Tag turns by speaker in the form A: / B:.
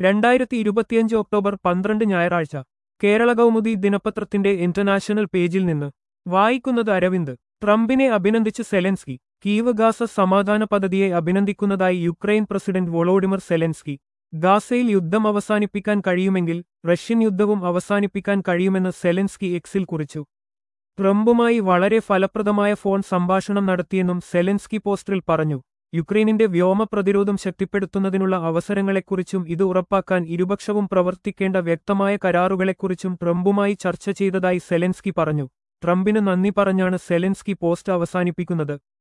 A: രണ്ടായിരത്തി ഇരുപത്തിയഞ്ച് ഒക്ടോബർ പന്ത്രണ്ട് ഞായറാഴ്ച കേരള കൗമുദി ദിനപത്രത്തിന്റെ ഇന്റർനാഷണൽ പേജിൽ നിന്ന് വായിക്കുന്നത് അരവിന്ദ് ട്രംപിനെ അഭിനന്ദിച്ച് സെലൻസ്കി കീവ് ഗാസ സമാധാന പദ്ധതിയെ അഭിനന്ദിക്കുന്നതായി യുക്രൈൻ പ്രസിഡന്റ് വൊളോഡിമർ സെലൻസ്കി ഗാസയിൽ യുദ്ധം അവസാനിപ്പിക്കാൻ കഴിയുമെങ്കിൽ റഷ്യൻ യുദ്ധവും അവസാനിപ്പിക്കാൻ കഴിയുമെന്ന് സെലൻസ്കി എക്സിൽ കുറിച്ചു ട്രംപുമായി വളരെ ഫലപ്രദമായ ഫോൺ സംഭാഷണം നടത്തിയെന്നും സെലൻസ്കി പോസ്റ്ററിൽ പറഞ്ഞു യുക്രൈനിന്റെ വ്യോമ പ്രതിരോധം ശക്തിപ്പെടുത്തുന്നതിനുള്ള അവസരങ്ങളെക്കുറിച്ചും ഇത് ഉറപ്പാക്കാൻ ഇരുപക്ഷവും പ്രവർത്തിക്കേണ്ട വ്യക്തമായ കരാറുകളെക്കുറിച്ചും ട്രംപുമായി ചർച്ച ചെയ്തതായി സെലൻസ്കി പറഞ്ഞു ട്രംപിന് നന്ദി പറഞ്ഞാണ് സെലൻസ്കി പോസ്റ്റ് അവസാനിപ്പിക്കുന്നത്